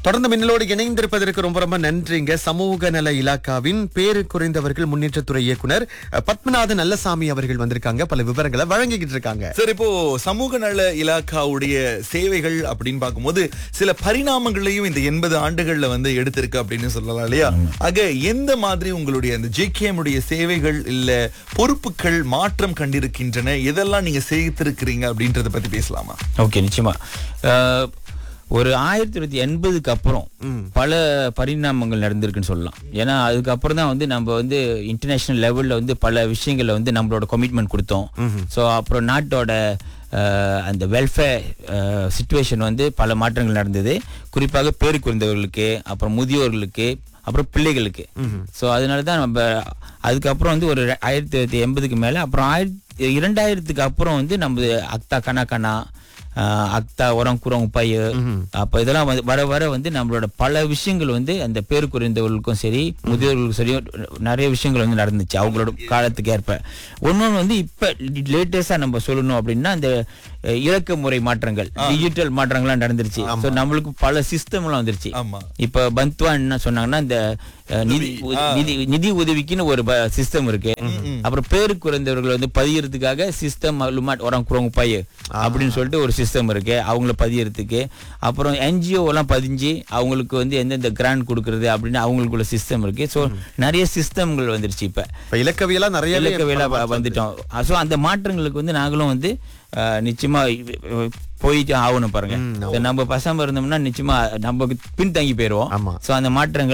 தொடர்ந்து மின்னலோடு இணைந்திருப்பதற்கு ரொம்ப ரொம்ப நன்றிங்க சமூக நல இலாக்காவின் பேரு குறைந்தவர்கள் முன்னேற்றத்துறை இயக்குனர் அஹ், பத்மநாதன் நல்லசாமி அவர்கள் வந்திருக்காங்க பல விவரங்களை வழங்கிக்கிட்டு இருக்காங்க சரி இப்போ சமூக நல இலாக்காவுடைய சேவைகள் அப்படின்னு பார்க்கும்போது சில பரிணாமங்களையும் இந்த எண்பது ஆண்டுகள்ல வந்து எடுத்திருக்கு அப்படின்னு சொல்லலாம் இல்லையா ஆக எந்த மாதிரி உங்களுடைய அந்த ஜேகேஎம் உடைய சேவைகள் இல்ல பொறுப்புகள் மாற்றம் கண்டிருக்கின்றன எதெல்லாம் நீங்க சேர்த்திருக்கிறீங்க அப்படின்றத பத்தி பேசலாமா ஓகே நிச்சயமா அஹ், ஒரு ஆயிரத்தி தொள்ளாயிரத்தி எண்பதுக்கு அப்புறம் பல பரிணாமங்கள் நடந்திருக்குன்னு சொல்லலாம் ஏன்னா அதுக்கப்புறம் தான் வந்து நம்ம வந்து இன்டர்நேஷனல் லெவல்ல வந்து பல விஷயங்கள்ல வந்து நம்மளோட கமிட்மெண்ட் கொடுத்தோம் ஸோ அப்புறம் நாட்டோட அஹ், அந்த வெல்ஃபேர் சுச்சுவேஷன் வந்து பல மாற்றங்கள் நடந்தது குறிப்பாக பேரு குறைந்தவர்களுக்கு அப்புறம் முதியோர்களுக்கு அப்புறம் பிள்ளைகளுக்கு ஸோ அதனால தான் நம்ம அதுக்கப்புறம் வந்து ஒரு ஆயிரத்தி தொள்ளாயிரத்தி எண்பதுக்கு மேலே அப்புறம் ஆயிரத்தி இரண்டாயிரத்துக்கு அப்புறம் வந்து நம்ம அக்தா கனா கனா ஆஹ் அக்தா உரம் குரம் உப்பாயு அப்ப இதெல்லாம் வந்து வர வர வந்து நம்மளோட பல விஷயங்கள் வந்து அந்த பேரு குறைந்தவர்களுக்கும் சரி முதியோர்களுக்கும் சரி நிறைய விஷயங்கள் வந்து நடந்துச்சு அவங்களோட காலத்துக்கு ஏற்ப ஒன்னொன்று வந்து இப்ப லேட்டஸ்டா நம்ம சொல்லணும் அப்படின்னா அந்த அஹ், இலக்க முறை மாற்றங்கள் டிஜிட்டல் மாற்றங்கள்லாம் நடந்துருச்சு ஸோ நம்மளுக்கு பல சிஸ்டம் எல்லாம் வந்துருச்சு ஆமா இப்ப பந்த்வா என்ன சொன்னாங்கன்னா இந்த அஹ், நிதி உத- நிதி நிதி உதவிக்குன்னு ஒரு சிஸ்டம் இருக்கு அப்புறம் பேரு குறைந்தவர்கள் வந்து பதியறதுக்காக சிஸ்டம் அலுமாட் உரம் குரங்கு பைய அப்படின்னு சொல்லிட்டு ஒரு சிஸ்டம் இருக்கு அவங்கள பதியறதுக்கு அப்புறம் என்ஜிஓ எல்லாம் பதிஞ்சு அவங்களுக்கு வந்து எந்தெந்த கிராண்ட் கொடுக்கறது அப்படின்னு அவங்களுக்குள்ள சிஸ்டம் இருக்கு ஸோ நிறைய சிஸ்டம்கள் வந்துருச்சு இப்ப இப்ப இலக்கவியெல்லாம் நிறைய இலக்கவியலா வ- வந்துட்டோம் ஸோ அந்த மாற்றங்களுக்கு வந்து நாங்களும் வந்து அஹ், நிச்சயமா இ- இ- போயிட்டு ஆகணும் பாருங்க So, நம்ம பசங்க இருந்தோம்னா நிச்சயமா நம்ம பின்தங்கி போயிருவோம் ஆமா. ஸோ அந்த மாற்றங்கள்